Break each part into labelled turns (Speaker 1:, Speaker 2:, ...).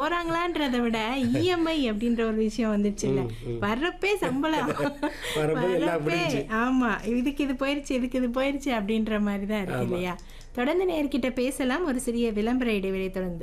Speaker 1: போறாங்களான்றத விட இஎம்ஐ அப்படின்ற ஒரு விஷயம் வந்துச்சு இல்ல வர்றப்பே சம்பளம்
Speaker 2: வரும்போது எல்லாம்
Speaker 1: வர்றப்பே
Speaker 2: முடிஞ்சுச்சு.
Speaker 1: ஆமா இதுக்கு இது போயிருச்சு இதுக்கு இது போயிருச்சு அப்படின்ற மாதிரி தான் இருக்கு இல்லையா தொடர்ந்து நேர்கிட்ட பேசலாம் ஒரு சிறிய விளம்பர இடைவெளி தொடர்ந்து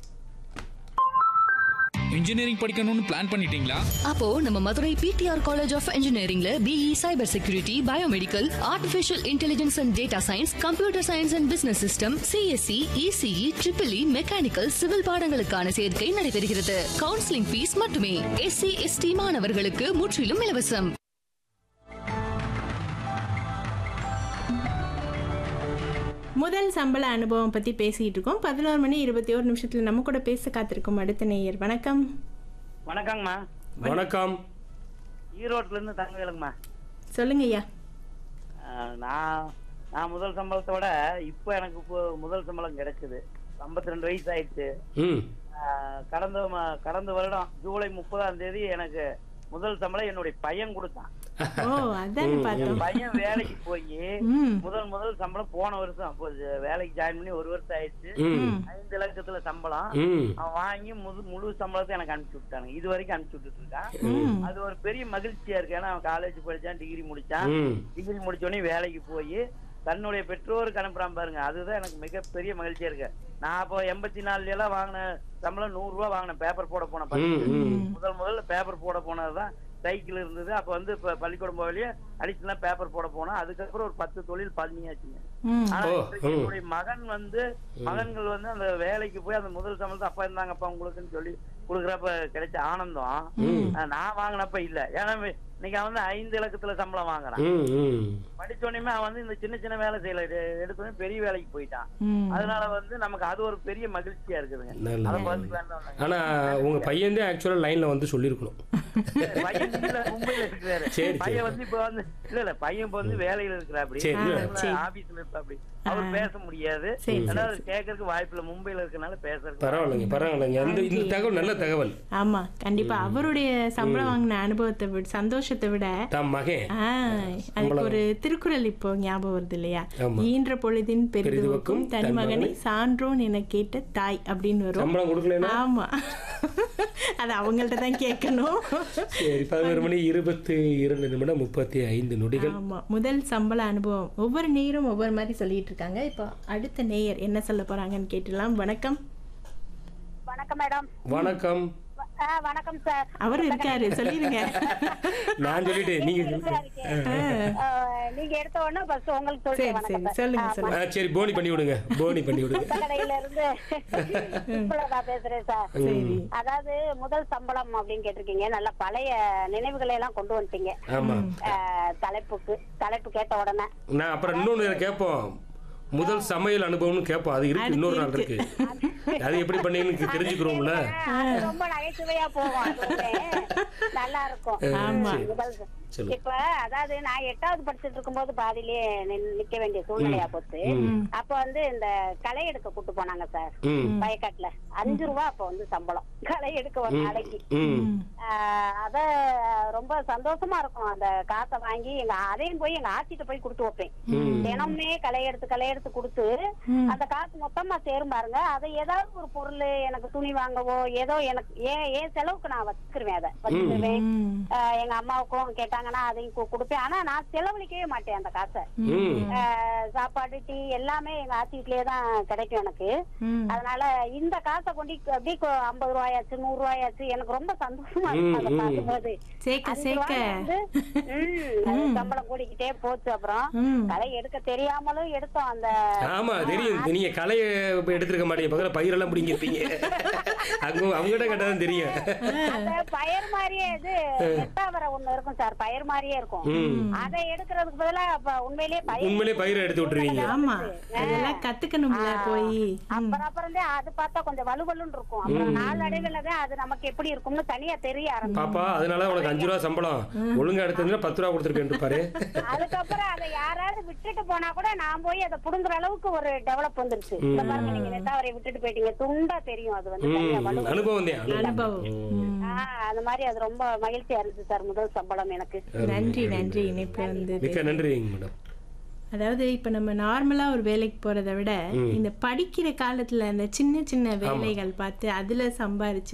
Speaker 3: இன்ஜினியரிங் படிக்கணும்னு பிளான் பண்ணிட்டீங்களா
Speaker 4: அப்போ நம்ம மதுரை பிடிஆர் காலேஜ் ஆஃப் இன்ஜினியரிங்ல BE cyber security biomedical artificial intelligence and data science computer science and business system CSC ECE triple E mechanical civil பாடங்களுக்கான சேர்க்கை நடைபெறுகிறது கவுன்சிலிங் ஃபீஸ் மட்டுமே எஸ்சி எஸ்டி மாணவர்களுக்கு முற்றிலும் இலவசம்
Speaker 1: முதல் சம்பள அனுபவம் பத்தி பேசிட்டு இருக்கோம் பதினோரு மணி இருபத்தி ஒரு நிமிஷத்துல நம்ம கூட பேச காத்திருக்கும் அடுத்த நேயர் வணக்கம்
Speaker 5: வணக்கங்கம்மா
Speaker 2: வணக்கம்
Speaker 5: ஈரோட்ல இருந்து தங்கவேலுங்கம்மா
Speaker 1: சொல்லுங்க ஐயா
Speaker 5: ஆஹ் நான் நான் முதல் சம்பளத்தோட இப்போ எனக்கு இப்போ முதல் சம்பளம் கிடைச்சது 52 ரெண்டு வயசு ஆயிடுச்சு
Speaker 2: ம்
Speaker 5: ஆஹ் கடந்த ம- கடந்த வருடம் ஜூலை முப்பதாம் தேதி எனக்கு முதல் சம்பளம் என்னுடைய பையன் கொடுத்தான்
Speaker 1: ஓ அதானே பார்த்தோம்
Speaker 5: பையன் வேலைக்கு போய்
Speaker 1: ம்
Speaker 5: முதல் முதல் சம்பளம் போன வருஷம் அப்போ ஜ- வேலைக்கு ஜாயின் பண்ணி ஒரு வருஷம் ஆயிடுச்சு
Speaker 2: ம்
Speaker 5: ஐந்து லட்சத்துல சம்பளம்
Speaker 2: ம்
Speaker 5: அவன் வாங்கி முழு முழு சம்பளத்தை எனக்கு அனுப்பிச்சு விட்டானுங்க இது வரைக்கும் அனுப்பிச்சு விட்டுட்டு இருக்கான்
Speaker 1: ம்
Speaker 5: அது ஒரு பெரிய மகிழ்ச்சியா இருக்கு ஏன்னா அவன் காலேஜ் படிச்சான் டிகிரி முடிச்சான்
Speaker 2: ம்
Speaker 5: டிகிரி முடிச்ச உடனே வேலைக்கு போய் தன்னுடைய பெற்றோருக்கு அனுப்புறான் பாருங்க அதுதான் எனக்கு மிகப்பெரிய மகிழ்ச்சியா இருக்கு நான் அப்போ எண்பத்தி நாலுல எல்லாம் வாங்கின சம்பளம் நூறு ரூபா வாங்கின பேப்பர் போட போன
Speaker 2: ம், ம்.
Speaker 5: முதல் முதல்ல பேப்பர் போட போனதுதான் சைக்கிள் இருந்தது அப்ப வந்து இப்ப பள்ளிக்கூடம் போகலையே அடிச்சுலாம் பேப்பர் போட போனோம் அதுக்கப்புறம் ஒரு பத்து தொழில் பண்ணியாச்சுங்க
Speaker 1: ம்
Speaker 5: ஆனா
Speaker 2: ஓ,
Speaker 5: இன்றைக்கு
Speaker 2: ம்.
Speaker 5: என்னுடைய மகன் வந்து மகன்கள் வந்து அந்த வேலைக்கு போய் அந்த முதல் சம்பளத்தை அப்பா இருந்தாங்கப்பா உங்களுக்குன்னு சொல்லி கொடுக்குறப்ப கிடைச்ச ஆனந்தம் ஆஹ் நான் வாங்கினப்ப இல்ல ஏன்னா இன்னைக்கு அவன் வந்து ஐந்து இலக்கத்துல சம்பளம் வாங்குறான்
Speaker 2: ம் ம்
Speaker 5: படிச்ச உடனே அவன் வந்து இந்த சின்ன சின்ன வேலை செய்யல எடு- எடுத்தோடனே பெரிய வேலைக்கு போயிட்டான்
Speaker 1: ம்
Speaker 5: அதனால வந்து நமக்கு அது ஒரு பெரிய மகிழ்ச்சியா இருக்குதுங்க
Speaker 2: நல்லது.
Speaker 5: அதை பார்த்து வேண்டாம்
Speaker 2: ஆனா உங்க பையன் தான் ஆக்சுவலா லைன்ல வந்து சொல்லியிருக்கணும்
Speaker 5: பையன் இல்ல, மும்பைல இருக்கிறாரு
Speaker 2: சரி, சரி.
Speaker 5: பையன் வந்து இப்ப வந்து இல்ல இல்ல பையன் இப்ப வந்து வேலையில இருக்கிறாப்படி
Speaker 2: சரி, இல்ல.
Speaker 1: சரி.
Speaker 5: ஆபீஸ்ல இருப்பாப்படி அவர் பேச முடியாது
Speaker 1: சரி,
Speaker 5: அதாவது கேட்கறதுக்கு வாய்ப்பு இல்ல மும்பைல இருக்கனால பேசுறதுக்கு
Speaker 2: பரவாயில்லைங்க பரவாயில்லைங்க இந்த இந்த தகவல் நல்ல தகவல்
Speaker 1: ஆமா கண்டிப்பா அவருடைய சம்பளம் வாங்கின அனுபவத்தை விட சந்தோஷத்தை விட
Speaker 2: தம் மகன்
Speaker 1: ஆ, அதுக்கு ஒரு திருக்குறள் இப்போ ஞாபகம் வருது இல்லையா
Speaker 2: ஆமா.
Speaker 1: ஈன்ற பொழுதின் பெரிதுவக்கும்
Speaker 2: பெரிதுவக்கும்
Speaker 1: தன்
Speaker 2: தன்
Speaker 1: மகனை
Speaker 2: மகனை
Speaker 1: சான்றோன் என கேட்ட தாய் அப்படின்னு வரும்
Speaker 2: சம்பளம் கொடுக்கலன்னா
Speaker 1: ஆமா அது அவங்கள்ட்ட தான் கேட்கணும்
Speaker 2: சரி பதினோரு மணி இருபத்தி இரண்டு நிமிடம் முப்பத்தி ஐந்து நொடிகள்
Speaker 1: ஆமா முதல் சம்பள அனுபவம் ஒவ்வொரு நேயரும் ஒவ்வொரு மாதிரி சொல்லிட்டு இருக்காங்க இப்போ அடுத்த நேயர் என்ன சொல்ல போறாங்கன்னு கேட்டுலாம் வணக்கம்
Speaker 6: வணக்கம் மேடம்
Speaker 2: வணக்கம்
Speaker 6: வ- ஆ, வணக்கம் சார்
Speaker 1: அவர் இருக்காரு சொல்லிடுங்க
Speaker 2: நான் சொல்லிட்டேன் நீங்க சொல்லுங்க.
Speaker 6: ஆ, நீங்க எடுத்த உடனே ஃபர்ஸ்ட் உங்களுக்கு
Speaker 1: சரி
Speaker 6: சொல்லிட்டு
Speaker 1: சரி
Speaker 6: வணக்கம்
Speaker 1: சொல்லுங்க
Speaker 2: ஆ,
Speaker 1: சொல்லுங்க
Speaker 2: சரி போனி பண்ணி விடுங்க போனி பண்ணி விடுங்க
Speaker 6: கடையில இருந்து இப்ப நான் பேசுறேன் சார்
Speaker 1: சரி
Speaker 6: அதாவது முதல் சம்பளம் அப்படின்னு கேட்டிருக்கீங்க நல்ல பழைய நினைவுகளை எல்லாம் கொண்டு வந்துட்டீங்க
Speaker 2: ஆமா
Speaker 6: ஆ, தலைப்புக்கு தலைப்பு கேட்ட உடனே
Speaker 2: நான் அப்புறம் இன்னொன்னு கேட்போம் முதல் சமையல் அனுபவம்னு கேட்போம் அது இருக்கு
Speaker 1: அடுத்து
Speaker 2: இன்னொரு நாள்
Speaker 1: இருக்கு.
Speaker 2: இருக்கு அது எப்படி பண்ணீங்கன்னு தெரிஞ்சுக்கிறோம்ல
Speaker 6: அது ரொம்ப நகைச்சுவையா போகும் அதுவுமே. நல்லா இருக்கும்
Speaker 1: ஆமா.
Speaker 6: முதல்
Speaker 2: சொல்லு.
Speaker 6: இப்ப அதாவது நான் எட்டாவது படிச்சுட்டு இருக்கும்போது பாதியிலேயே நின்- நிக்க வேண்டிய சூழ்நிலையா போச்சு அப்ப வந்து இந்த களை எடுக்க கூட்டு போனாங்க சார்
Speaker 2: ம்
Speaker 6: வயக்காட்டுல அஞ்சு ரூபா அப்ப வந்து சம்பளம் களை எடுக்க ஒரு நாளைக்கு
Speaker 2: ம்
Speaker 6: ஆஹ் அத ரொம்ப சந்தோஷமா இருக்கும் அந்த காசை வாங்கி எங்க அதையும் போய் எங்க ஆச்சிட்ட போய் கொடுத்து வைப்பேன் தினமுமே களை எடுத்து களை எடுத்து கொடுத்து அந்த காசு மொத்தமா சேரும் பாருங்க அதை ஏதாவது ஒரு பொருள் எனக்கு துணி வாங்கவோ ஏதோ எனக்கு ஏன் என் செலவுக்கு நான் வச்சுக்கிருவேன் அதை வச்சுக்கிருவேன்
Speaker 1: ம்.
Speaker 6: ஆஹ் எங்க அம்மாவுக்கும் கேட்டாங்கன்னா அதையும் கு- கொடுப்பேன் ஆனா நான் செலவழிக்கவே மாட்டேன் அந்த காசை
Speaker 2: ம்
Speaker 6: ஆஹ் சாப்பாடு டீ எல்லாமே எங்க ஆச்சி வீட்லயே தான் கிடைக்கும் எனக்கு
Speaker 1: ம்.
Speaker 6: அதனால இந்த காசை கொண்டு அப்படியே கொ- ஐம்பது ரூபாயாச்சு நூறு ரூபாயாச்சு எனக்கு ரொம்ப சந்தோஷமா இருக்கும் அதை பார்க்கும்போது
Speaker 1: சேர்க்க
Speaker 6: அஞ்சு
Speaker 1: சேர்க்க
Speaker 6: ரூபாய் வந்து, ம், அது சம்பளம் கூடிக்கிட்டே போச்சு அப்புறம்
Speaker 1: ம்.
Speaker 6: களை எடுக்க தெரியாமலும் எடுத்தோம் அந்த
Speaker 2: ஆமா தெரியும் நீங்க கலையை எடுத்திருக்க மாட்டீங்க பக்கத்துல பயிரெல்லாம் பிடிங்கிருப்பீங்க அங்க அவங்ககிட்ட கேட்டாதான் தெரியும்
Speaker 6: அந்த பயர் மாதிரியே இது எட்டாவரை ஒண்ணு இருக்கும் சார் பயர் மாதிரியே இருக்கும்
Speaker 2: ம்
Speaker 6: அதை எடுக்கிறதுக்கு பதிலா அப்ப உண்மையிலேயே பயிர்
Speaker 2: உண்மையிலே பயிரை எடுத்து விட்டுருவீங்க
Speaker 1: ஆமா அதெல்லாம் கத்துக்கணும்ல போய்
Speaker 6: அப்புறம் அப்புறம் தான் அது பார்த்தா கொஞ்சம் வலுவலுன்னு இருக்கும் அப்புறம் நாளடைவுல தான் அது நமக்கு எப்படி இருக்கும்னு தனியா தெரிய ஆரம்பிக்கும்
Speaker 2: பாப்பா அதனால உனக்கு அஞ்சு ரூபா சம்பளம் ஒழுங்கா எடுத்ததுன்னா பத்து ரூபா கொடுத்துருக்கேன் பாரு
Speaker 6: அதுக்கப்புறம் அதை யாராவது விட்டுட்டு போனா கூட நான் போய் அதை புடுங்குற அளவுக்கு ஒரு டெவலப் வந்துருச்சு இந்த பாருங்க நீங்க நெட்டாவரை விட்டுட்டு போயிட்டீங்க துண்டா தெரியும் அது வந்து தனியா
Speaker 2: ம்
Speaker 6: வலு
Speaker 2: அனுபவம் தான்
Speaker 1: அனுபவம் ம்.
Speaker 6: ஆஹ் அந்த மாதிரி அது ரொம்ப மகிழ்ச்சியா இருந்துச்சு சார் முதல் சம்பளம் எனக்கு
Speaker 1: நன்றி நன்றி இணைப்புல வந்து
Speaker 2: மிக்க நன்றிங்க மேடம்
Speaker 1: அதாவது இப்ப நம்ம நார்மலா ஒரு வேலைக்கு போறதை விட இந்த படிக்கிற காலத்துல அந்த சின்ன சின்ன வேலைகள் பார்த்து அதுல சம்பாரிச்சு